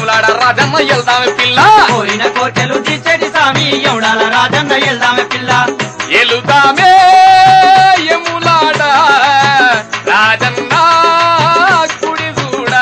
ఎవలాడ రాజన్న వెళ్దామే పిల్ల కోరిన కోర్కెలు తీర్చేటి స్వామి ఎవడాల రాజన్న వెళ్దామే పిల్ల ఎలుదామే ఎములాడ రాజన్న కుడి చూడా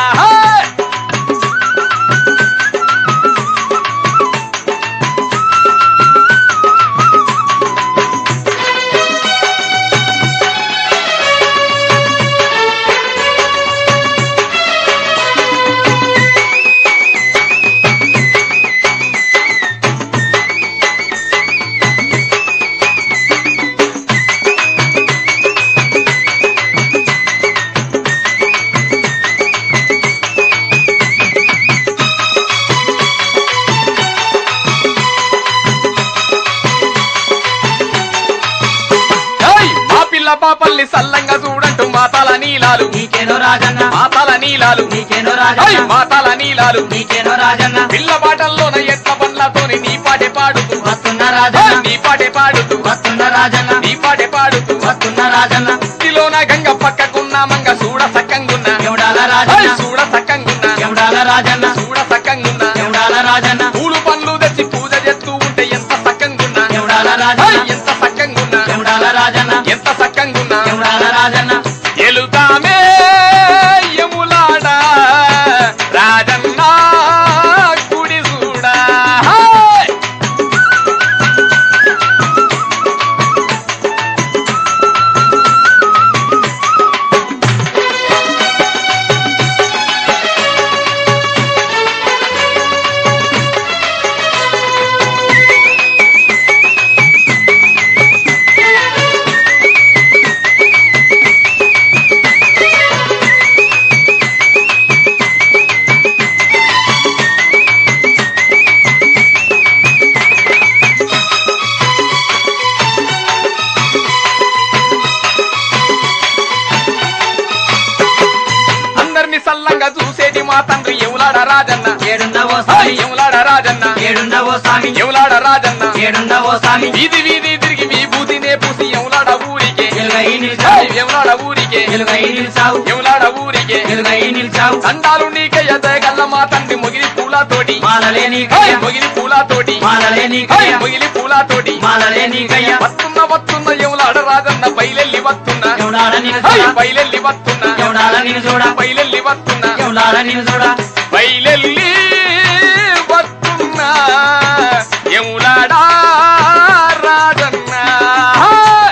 ఏయ్, మా పిల్ల పాపల్ని సల్లంగా చూడంటూ మాతాల నీలాలు నీకేనో రాజన్న మాతాల నీలాలు నీకేనో ఏయ్, రాజన్న మాతాల నీలాలు నీకేనో రాజన్న పిల్ల బాటల్లోన ఎట్ల బండ్లతోని నీ పాటే పాడుతూ వస్తున్న ఏయ్, రాజన్న నీ పాటే పాడుతూ వస్తున్న రాజన్న నీ పాటే పాడుతూ వస్తున్న రాజన్న భక్తిలోన గంగ పక్కకున్న మంగ చూడ సక్కంగున్న ఎవడాల ఏయ్, రాజన్న చూడ సక్కంగున్న ఎవడాల రాజన్న చూడ సక్కంగున్న ఎవడాల రాజన్న పూలు పండ్లు తెచ్చి పూజ చేస్తూ ఉంటే ఎంత సక్కంగున్నా ఎవడాల ఏయ్, రాజన్న ఎంత సక్కంగున్నా ఎవడాల రాజన్న ఎంత సక్కంగున్నా ఎవడాల రాజన్న ఎలుతామే యములాడ రాజన్న గుడి చూడా హాయ్! అందరిని సల్లంగా చూసేటి మా తండ్రి ఎవలాడ రాజన్న ఏడుండవో హాయ్, స్వామి ఎవలాడ రాజన్న ఏడుండవో స్వామి ఎవలాడ రాజన్న ఏడుండవో స్వామి వీధి వీధి తిరిగి విభూతినే పూసి ఎవలాడ ఊరికే వెలుగై హాయ్, నిలిచావు ఎవలాడ ఊరికే వెలుగై నిలిచావు ఎవలాడ ఊరికే వెలుగై నిలిచావు దండాలు నీకే ఎదగల్ల మా తండ్రి మొగిలి పూలతోటి మాలలే హాయ్, నీకయ్య మొగిలి పూలతోటి మాలలే హాయ్, నీకయ్య మొగిలి పూలతోటి మాలలే నీకయ్య వస్తున్న వస్తున్న ఎవలాడ రాజన్న బయలెల్లి వస్తున్నా ఎవడాల నిన్ను హాయ్, చూడ బయలెల్లి వస్తున్నా ఎవడాల నిన్ను చూడ బయలెల్లి వస్తున్నా ఎవడాల నిన్ను చూడ బయలెల్లి వస్తున్నా ఎములాడా రాజన్న హాయ్!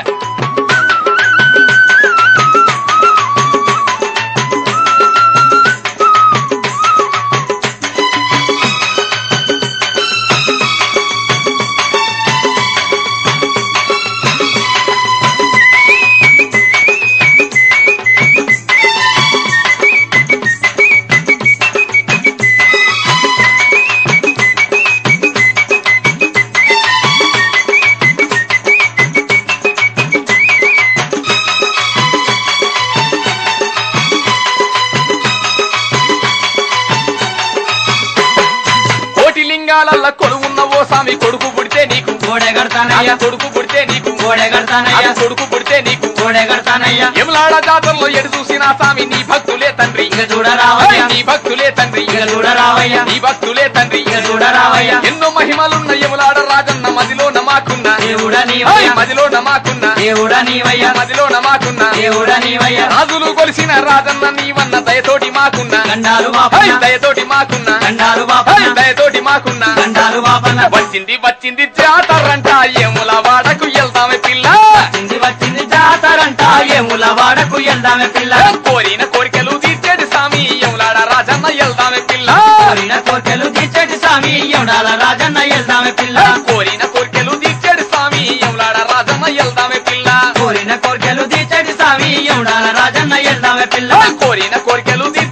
కోటి లింగాలల్ల కొలువున్న ఓ స్వామి కొడుకు పుడితే నీకు గోడె అది కడతానయ్యా కొడుకు పుడితే నీకు గోడె అది కడతానయ్యా కొడుకు పుడితే నీకు గోడె కడతానయ్యా ఎములాడ జాతరలో ఎడు చూసిన స్వామి నీ భక్తులే తండ్రి ఇక చూడరావయ్యా నీ భక్తులే తండ్రి ఇక చూడరావయ్యా నీ భక్తులే తండ్రి ఇక చూడరావయ్యా ఎన్నో మహిమలున్న యములాడ రాజన్న మదిలో నమాకున్న దేవుడా ఏయ్, నీవయ్యా మదిలో నమాకున్న దేవుడా నీవయ్యా మదిలో నమాకున్న దేవుడా నీవయ్యా రాజులు కొలిసిన రాజన్న నీవన్న దయతోటి మాకున్న గండాలు ఏయ్, బాపన్న దయతోటి మాకున్న గండాలు ఏయ్, బాపన్న దయతోటి మాకున్న గండాలు బాపన్న వచ్చింది వచ్చింది జాతరంట యముల వాడకు వెళ్తామే పిల్ల వచ్చింది వచ్చింది జాతరంట ఏముల వాడకు వెళ్దామే పిల్ల కోరిన కోరికలు తీర్చేది స్వామి యములాడ రాజన్న వెళ్దామే పిల్ల కోరిన కోర్కెలు తీర్చేటి స్వామి ఎవడాల రాజన్న వెళ్దామే పిల్ల కోరిన కోరికలు తీర్చేది స్వామి యములాడ రాజన్న వెళ్దామే పిల్ల కోరిన కోర్కెలు తీర్చేటి స్వామి ఎవడాల రాజన్న వెళ్దామే పిల్ల కోరిన కోరికలు